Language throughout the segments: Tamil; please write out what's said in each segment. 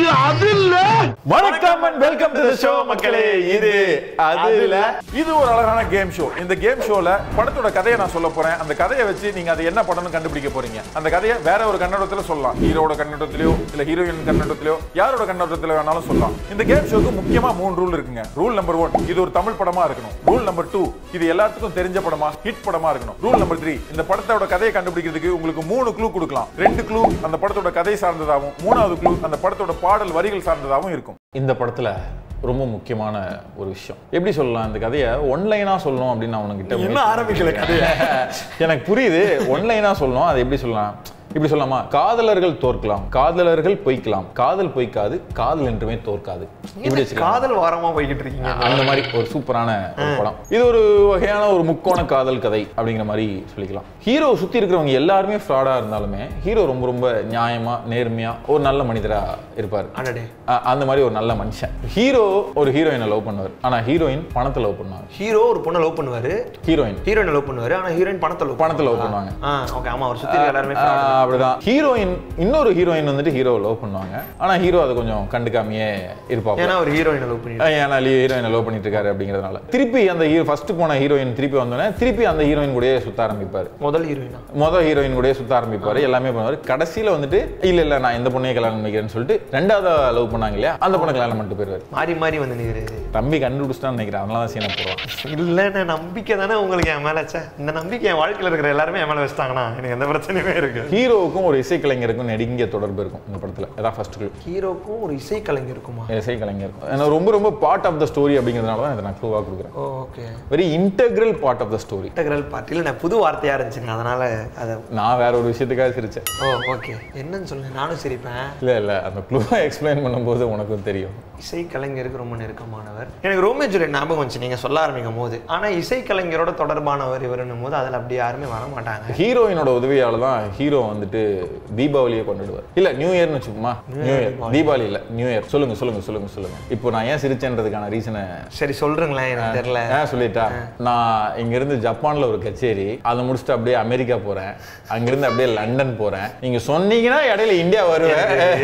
அது இல்ல வணக்கம் and welcome to the show மக்களே இது அதுல இது ஒரு அழகான கேம் ஷோ இந்த கேம் ஷோல படத்தோட கதையை நான் சொல்ல போறேன் அந்த கதையை வச்சு நீங்க அதை என்ன படம்னு கண்டுபிடிக்க போறீங்க அந்த கதையை வேற ஒரு கண்ணோட்டத்துல சொல்லலாம் ஹீரோட கண்ணோட்டத்திலயோ இல்ல ஹீரோயின் கண்ணோட்டத்திலயோ யாரோட கண்ணோட்டத்துல வேணாலும் சொல்லலாம் இந்த கேம் ஷோக்கு முக்கியமா மூணு ரூல் இருக்குங்க ரூல் நம்பர் ஒன் இது ஒரு தமிழ் படமா இருக்கணும் ரூல் நம்பர் டூ இது எல்லாத்துக்கும் தெரிஞ்ச படமா ஹிட் படமா இருக்கணும் ரூல் நம்பர் த்ரீ இந்த படத்தோட கதையை கண்டுபிடிக்கிறதுக்கு உங்களுக்கு மூணு க்ளூ கொடுக்கலாம் ரெண்டு க்ளூ அந்த படத்தோட கதை சார்ந்ததாகவும் மூணாவது க்ளூ அந்த படத்தோட பாடல் வரிகள் சார்ந்ததாகவும் இருக்கும் இந்த படத்துல ரொம்ப முக்கியமான ஒரு விஷயம் எப்படி சொல்லலாம் இந்த கதையை ஒன்லைனா சொல்லணும் அப்படின்னு நான் உனக்கிட்ட என்ன ஆரம்பிக்கல கதையை எனக்கு புரியுது ஒன்லைனா சொல்லணும் அதை எப்படி சொல்லலாம் இப்படி சொல்லலாமா காதலர்கள் தோற்கலாம் காதலர்கள் பொய்க்கலாம் காதல் பொய்க்காது காதல் என்றுமே தோற்காது இப்படி வச்சுக்கலாம் காதல் வாரமா போய்கிட்டு இருக்கீங்க அந்த மாதிரி ஒரு சூப்பரான ஒரு படம் இது ஒரு வகையான ஒரு முக்கோண காதல் கதை அப்படிங்கிற மாதிரி சொல்லிக்கலாம் ஹீரோ சுத்தி இருக்கிறவங்க எல்லாருமே ஃப்ராடா இருந்தாலுமே ஹீரோ ரொம்ப ரொம்ப நியாயமா நேர்மையா ஒரு நல்ல மனிதரா இருப்பார் அடடே அ- அந்த மாதிரி ஒரு நல்ல மனுஷன் ஹீரோ ஒரு ஹீரோயினை லவ் பண்ணுவார் ஆனா ஹீரோயின் பணத்தை லவ் பண்ணுவாங்க ஹீரோ ஒரு பொண்ணை லவ் பண்ணுவாரு ஹீரோயின் ஹீரோயின் லவ் பண்ணுவாரு ஆனா ஹீரோயின் பணத்தை லவ் பணத்தை love பண்ணுவாங்க. ஆ ஓகே ஆமா அவர் சுத்தி இருக்க எல்லாருமே ஆ, அப்படிதான் ஹீரோயின் இன்னொரு ஹீரோயின் வந்துட்டு ஹீரோ லவ் பண்ணுவாங்க ஆனா ஹீரோ அதை கொஞ்சம் கண்டுக்காமையே இருப்பாங்க ஏன்னா அவர் ஹீரோயினை லவ் பண்ணிட்டு ஏன்னா ஹீரோயினை லவ் பண்ணிட்டு இருக்காரு அப்படிங்கிறதுனால திருப்பி அந்த ஹீரோ ஃபர்ஸ்ட் போன ஹீரோயின் திருப்பி வந்தோடனே திருப்பி அந்த ஹீரோயின் கூடயே சுத்த ஆரம்பிப்பாரு முதல் ஹீரோயினா மொதல் ஹீரோயின் கூடயே சுத்த ஆரம்பிப்பாரு எல்லாமே பண்ணுவாரு கடைசியில வந்துட்டு இல்ல இல்ல நான் இந்த பொண்ணையே கல்யாணம் பண்ணிக்கிறேன்னு சொல்லிட்டு ரெண்டாவது லவ் பண்ணாங்க இல்லையா அந்த பொண்ணை கல்யாணம் பண்ணிட்டு போயிருவாரு மாறி மாறி வந்து நிற்கிறது தம்பி கண்டுபிடிச்சிட்டான்னு நினைக்கிறேன் அதனால தான் சீனை போடுறான் இல்லைண்ணே நம்பிக்கை தானே உங்களுக்கு என் மேல ச்சே இந்த நம்பிக்கை என் வாழ்க்கையில இருக்கிற எல்லாருமே என் மேல வச்சிட்டாங்கன்னா எனக்கு எந்த பிரச்சனையுமே இருக்கு ஹீரோவுக்கும் ஒரு இசைக்கலைஞருக்கும் நெருங்கிய தொடர்பு இருக்கும் இந்த படத்துல அதான் ஃபர்ஸ்ட் க்ளூ ஹீரோக்கும் ஒரு இசை கலைஞர் இருக்குமா இசைக்கலைஞருக்கும் ஏன்னா ரொம்ப ரொம்ப பார்ட் ஆஃப் த ஸ்டோரி அப்படிங்கிறதுனால தான் இதை நான் க்ளூவாக கொடுக்குறேன் okay very integral part of the story integral பார்ட்டியில் நான் புது வார்த்தையா இருந்துச்சுங்க அதனால அதை நான் வேற ஒரு விஷயத்துக்காக சிரிச்சேன் ஓ ஓகே என்னன்னு சொல்லுங்க நானும் சிரிப்பேன் இல்ல இல்ல அந்த க்ளூவை எக்ஸ்பிளைன் பண்ணும்போது உனக்கும் தெரியும் இசை கலைஞருக்கு ரொம்ப நெருக்கமானவர் எனக்கு ரோமியோ ஜூலியட் ஞாபகம் வந்துச்சு நீங்க சொல்ல ஆரம்பிக்கும் போது ஆனா இசை கலைஞரோட தொடர்பானவர் இவருன்னும் போது அதுல அப்படி யாருமே வர மாட்டாங்க ஹீரோயினோட உதவியால தான் ஹீரோ வந்துட்டு தீபாவளியை கொண்டாடுவார் இல்ல நியூ இயர்னு வச்சுக்கோமா நியூ இயர் தீபாவளி இல்ல நியூ இயர் சொல்லுங்க சொல்லுங்க சொல்லுங்க சொல்லுங்க இப்போ நான் ஏன் சிரிச்சேன்றதுக்கான ரீசனை சரி சொல்றீங்களேன் எனக்கு தெரியல ஏன் சொல்லிட்டா நான் இங்க இருந்து ஜப்பான்ல ஒரு கச்சேரி அதை முடிச்சுட்டு அப்படியே அமெரிக்கா போறேன் அங்கிருந்து அப்படியே லண்டன் போறேன் நீங்க சொன்னீங்கன்னா இடையில இந்தியா வருவேன்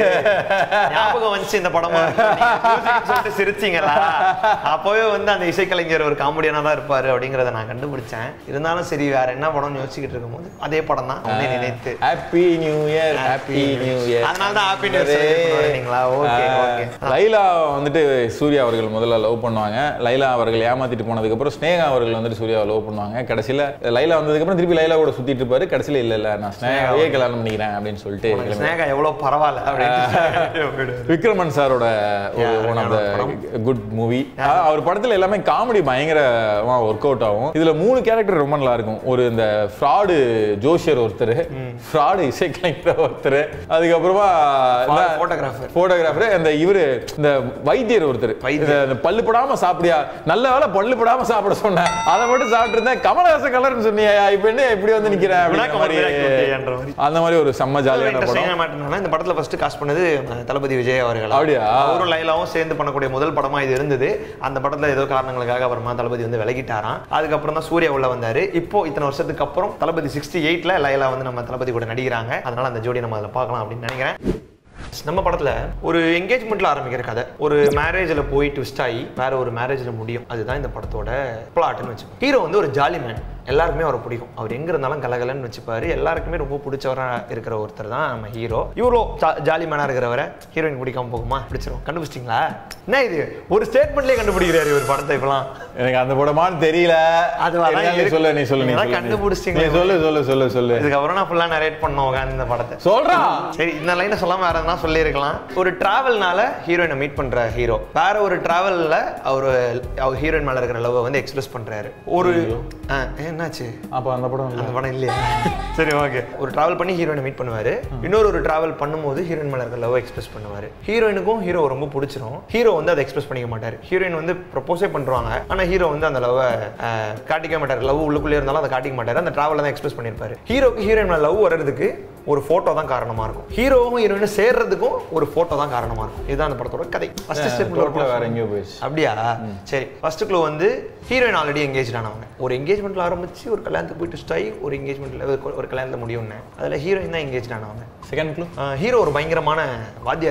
ஞாபகம் வந்துச்சு இந்த படமா இருக்குன்னு சொல்லிட்டு சிரிச்சீங்களா அப்பவே வந்து அந்த இசைக்கலைஞர் ஒரு காமெடியனா தான் இருப்பாரு அப்படிங்கறத நான் கண்டுபிடிச்சேன் இருந்தாலும் சரி வேற என்ன படம்னு யோசிச்சுக்கிட்டு இருக்கும்போது அதே படம் தான் உன்னை நினைத்து happy new year happy new year அதனால தான் happy new year celebrate பண்றீங்களா? Okay, okay. லைலா வந்துட்டு சூர்யா அவர்கள் முதல்ல லவ் பண்ணுவாங்க லைலா அவர்கள் ஏமாத்திட்டு போனதுக்கு அப்புறம் ஸ்னேகா அவர்கள் வந்துட்டு சூர்யாவை லவ் பண்ணுவாங்க கடைசியில லைலா வந்ததுக்கு அப்புறம் திருப்பி லைலா கூட சுத்திட்டு இருப்பாரு கடைசியில இல்ல இல்ல நான் ஸ்னேகாவே கல்யாணம் பண்ணிக்கிறேன் அப்படின்னு சொல்லிட்டு கிளம்பி- ஸ்னேகா எவ்வளவு பரவாயில்ல அப்படின்னு விக்ரமன் சாரோட ஒரு Yeah, ஒன் ஆஃப் த படம். குட் மூவி அவர் படத்துல எல்லாமே காமெடி பயங்கரமா ஒர்க் அவுட் ஆகும் இதுல மூணு கேரக்டர் ரொம்ப நல்லா இருக்கும் ஒரு இந்த ஃப்ராடு ஜோஷியர் ஒருத்தர் ஃப்ராடு இசைக்கலைஞர் ஒருத்தர் அதுக்கப்புறமா photographer. போட்டோகிராஃபர் இந்த இவரு இந்த வைத்தியர் ஒருத்தர் வைத்தியர். இந்த- இந்த பல்லு படாம சாப்பிடியா நல்ல வேளை பல்லு படாம சாப்பிட சொன்னேன் அதை மட்டும் சாப்பிட்டு இருந்தேன் கமலஹாசன் கலர்னு சொன்னியா இப்ப என்ன இப்படி வந்து நிக்கிறேன் அப்படிங்கிற விளக்கம் மாதிரி விளக்கம் விட்டியான்ற மாதிரி. அந்த மாதிரி ஒரு செம்ம ஜாலியான படம் இன்ட்ரெஸ்டிங்கான மேட்டர் என்னன்னா, இந்த படத்துல ஃபர்ஸ்ட் காஸ்ட் பண்ணது அஹ், தளபதி விஜய் அவர்கள் அப்படியா? அவரும் லைலாவும் சேர்ந்து பண்ணக்கூடிய முதல் படமா இது இருந்தது அந்த படத்துல ஏதோ காரணங்களுக்காக அப்புறமா தளபதி வந்து விலகிட்டாராம் அதுக்கப்புறம் தான் சூர்யா உள்ள வந்தாரு இப்போ இத்தனை வருஷத்துக்கு அப்புறம் தளபதி சிக்ஸ்டி எயிட்ல லைலா வந்து நம்ம தளபதி கூட நடிக்கிறாங்க அதனால அந்த ஜோடி நம்ம அதில் பார்க்கலாம் அப்படின்னு நினைக்கிறேன் நம்ம படத்துல ஒரு என்கேஜ்மெண்ட்ல ஆரம்பிக்கிற கதை ஒரு மேரேஜ்ல போய் ட்விஸ்ட் ஆகி வேற ஒரு மேரேஜ்ல முடியும் அதுதான் இந்த படத்தோட பிளாட்னு வச்சுக்கோங்க ஹீரோ வந்து ஒரு ஜாலி மேன் எல்லாருக்குமே அவரை பிடிக்கும் அவர் எங்க இருந்தாலும் கலகலன்னு வச்சுப்பாரு எல்லாருக்குமே ரொம்ப பிடிச்சவரா இருக்கிற ஒருத்தர் தான் நம்ம ஹீரோ இவ்வளோ ஜாலி மேனா இருக்கிறவரை ஹீரோயின் பிடிக்காம போகுமா பிடிச்சிரும் கண்டுபிடிச்சிங்களா என்ன இது ஒரு ஸ்டேட்மெண்ட்லயே கண்டுபிடிக்கிறாரு இவர் படத்தை இப்பெல்லாம் எனக்கு அந்த படமான்னு தெரியல அதுவா தான் இருந்தாலும் நீ இருக்கு. சொல்லு நீ சொல்லு நீ நீங்க தான் சொல்லு. கண்டுபிடிச்சிட்டீங்களே. நீ சொல்லு சொல்லு சொல்லு சொல்லு இதுக்கப்புறம் நான் ஃபுல்லா நரேட் பண்ணோம் உட்காந்து இந்த படத்தை சொல்றா சரி இந்த லைனை சொல்லாம வேற எதனா சொல்லியிருக்கலாம் ஒரு டிராவல்னால ஹீரோயினை மீட் பண்ற ஹீரோ வேற ஒரு டிராவல்ல அவர் அவர் ஹீரோயின் மேல இருக்கிற லவ் வந்து எக்ஸ்பிரஸ் பண்றாரு ஒரு ஆ, என்னாச்சு அப்ப அந்த படம் இல்ல. அந்த படம் இல்லையா சரி ஓகே ஒரு டிராவல் பண்ணி ஹீரோயினை மீட் பண்ணுவாரு இன்னொரு ஒரு டிராவல் பண்ணும்போது ஹீரோயின் மேல இருக்க லவ் எக்ஸ்பிரஸ் பண்ணுவாரு ஹீரோயினுக்கும் ஹீரோ ரொம்ப பிடிச்சிரும் ஹீரோ வந்து அதை எக்ஸ்பிரஸ் பண்ணிக்க மாட்டாரு ஹீரோயின் வந்து ப்ரப்போஸே பண்றாங்க ஆனா ஹீரோ வந்து அந்த லவ் காட்டிக்க மாட்டாரு லவ் உள்ளுக்குள்ளே இருந்தாலும் அதை காட்டிக்க மாட்டாரு அந்த டிராவல தான் எக்ஸ்பிரஸ் பண்ணிருப்பாரு ஹீரோக்கு ஹீரோயின் மேல லவ் வர்றதுக்கு ஒரு போட்டோ தான் காரணமா இருக்கும் ஹீரோவும் ஹீரோயினும் சேர்றதுக்கும் ஒரு போட்டோ தான் காரணமா இருக்கும் இதுதான் அந்த படத்தோட கதை ஃபர்ஸ்ட் ஸ்டெப் டோட்டலா வேற எங்கேயோ போயிடுச்சு அப்படியா சரி ஃபர்ஸ்ட் க்ளூ வந்து ஹீரோயின் ஆல்ரெடி எங்கேஜ் ஆனவங்க ஒரு எங்கேஜ்மெண்ட்ல ஆரம்பிச்சு ஒரு கல்யாணத்துக்கு போயிட்டு ஸ்டாய் ஒரு எங்கேஜ்மெண்ட்ல ஒரு கல்யாணத்துல முடியும்னு அதுல ஹீரோயின் தான் எங்கேஜ் ஆனவங்க செகண்ட் க்ளூ ஹீரோ ஒரு பயங்கரமான வாத்தியார் ஃபேன்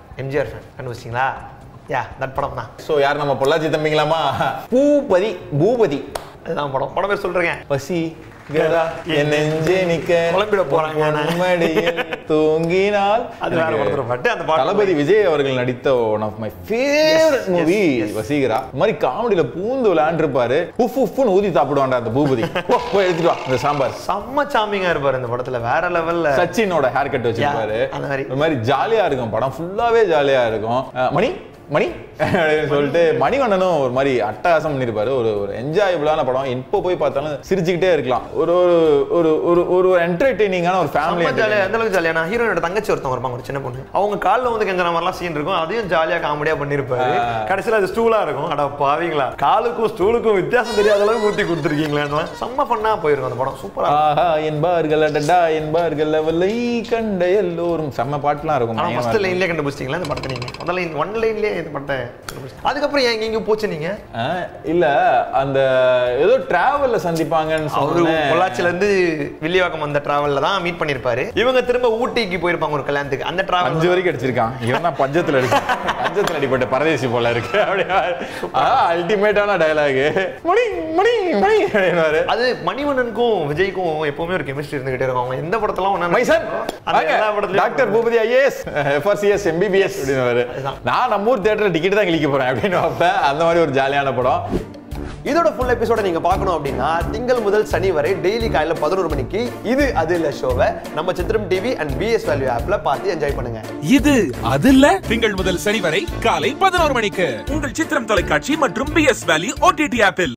எம்ஜிஆர் ஃபேன் கண்டுபிடிச்சிங்களா யா தட் படம் தான் ஸோ யார் நம்ம பொள்ளாச்சி தம்பிங்களாமா பூபதி பூபதி அதுதான் படம் படம் பேர் சொல்றேங்க பசி கதா என் நெஞ்சே நிக்க குழம்பிட போறாங்க நான். மடியில் தூங்கினால் அது வேற படத்துல பாட்டு அந்த பாட்டு தளபதி விஜய் அவர்கள் நடித்த one of my favourite yes, movie yes. Vaseegara இந்த மாதிரி காமெடியில பூந்து விளையாண்டுருப்பாரு உஃப் உஃப்னு ஊதி சாப்பிடுவாண்டா அந்த பூபதி போ, போய் எடுத்துட்டு வா இந்த சாம்பார் செம்ம சாமிங்கா இருப்பாரு இந்த படத்துல வேற லெவல்ல சச்சினோட ஹேர் கட் வச்சிருப்பாரு Yeah, அந்த மாதிரி. ஒரு மாதிரி ஜாலியா இருக்கும் படம் ஃபுல்லாவே ஜாலியா இருக்கும் அஹ், மணி மணி அப்படின்னு சொல்லிட்டு மணிவண்ணனும் ஒரு மாதிரி அட்டகாசம் பண்ணிருப்பாரு ஒரு ஒரு என்ஜாயபிளான படம் இப்போ போய் பார்த்தாலும் சிரிச்சுக்கிட்டே இருக்கலாம் ஒரு ஒரு ஒரு ஒரு ஒரு என்டர்டைனிங்கான ஒரு ஃபேமிலி செம்ம ஜாலியா எந்த அளவுக்கு ஜாலியா நான் ஹீரோனோட தங்கச்சி ஒருத்தவங்க இருப்பாங்க ஒரு சின்ன பொண்ணு அவங்க கால்ல வந்து கெஞ்சன மாதிரிலாம் சீன் இருக்கும் அதையும் ஜாலியா காமெடியா பண்ணிருப்பாரு கடைசியில அது ஸ்டூலா இருக்கும் அட பாவீங்களா காலுக்கும் ஸ்டூலுக்கும் வித்தியாசம் தெரியாத அளவுக்கு ஊத்தி கொடுத்துருக்கீங்களா செம்ம பண்ணா போயிருக்கும் அந்த படம் சூப்பரா ஆஹா என்பார்கள் அடடா என்பார்கள் அவளை கண்ட எல்லோரும் செம்ம பாட்டுலாம் இருக்கும் ஆனா பயங்கரமா ஃபர்ஸ்ட் இருக்கும். லைன்லயே கண்டுபிடிச்சிங்களா இந்த படத்தை நீங்க முதல்ல லைன் ஒன் லைன்லயே இந்த படத்தை கண்டுபிடிச்சிங்க. அதுக்கப்புறம் ஏன் இங்க போச்சு நீங்க ஆ, இல்ல அந்த ஏதோ டிராவல்ல சந்திப்பாங்கன்னு அவரு சொன்னேன் பொள்ளாச்சில இருந்து வில்லிவாக்கம் வந்த டிராவல்ல தான் மீட் பண்ணிருப்பாரு இவங்க திரும்ப ஊட்டிக்கு போயிருப்பாங்க ஒரு கல்யாணத்துக்கு அந்த டிராவல் அஞ்சு வரைக்கும் அடிச்சிருக்கான் இவன் தான் பஞ்சத்துல அடிச்சு பஞ்சத்துல அடிப்பட்ட பரதேசி போல இருக்கு அப்படியா அல்டிமேட்டான டயலாக் மணி மணி மணி அப்படின்னுவாரு அது மணிவண்ணனுக்கும் விஜய்க்கும் எப்பவுமே ஒரு கெமிஸ்ட்ரி இருந்துகிட்டே இருக்கும் அவங்க எந்த படத்தெல்லாம் ஒண்ணா மைசன் அந்த எல்லா படத்துலயும் doctor Boopathi IAS FRCS MBBS அப்படின்னு அதுதான். நான் நம்ம ஊர் தேட்டர்ல டிக்கெட் தான் கிளிக்க போறேன் அப்படின்னு வைப்பேன் அந்த மாதிரி ஒரு ஜாலியான படம் இதோட ஃபுல் எபிசோட நீங்க பார்க்கணும் அப்படின்னா திங்கள் முதல் சனி வரை டெய்லி காலையில பதினோரு மணிக்கு இது அது இல்ல ஷோவை நம்ம சித்திரம் டிவி அண்ட் பிஎஸ் வேல்யூ ஆப்ல பார்த்து என்ஜாய் பண்ணுங்க இது அதில்ல திங்கள் முதல் சனி வரை காலை பதினோரு மணிக்கு உங்கள் சித்திரம் தொலைக்காட்சி மற்றும் பி எஸ் வேலி ஓடிடி ஆப்பில்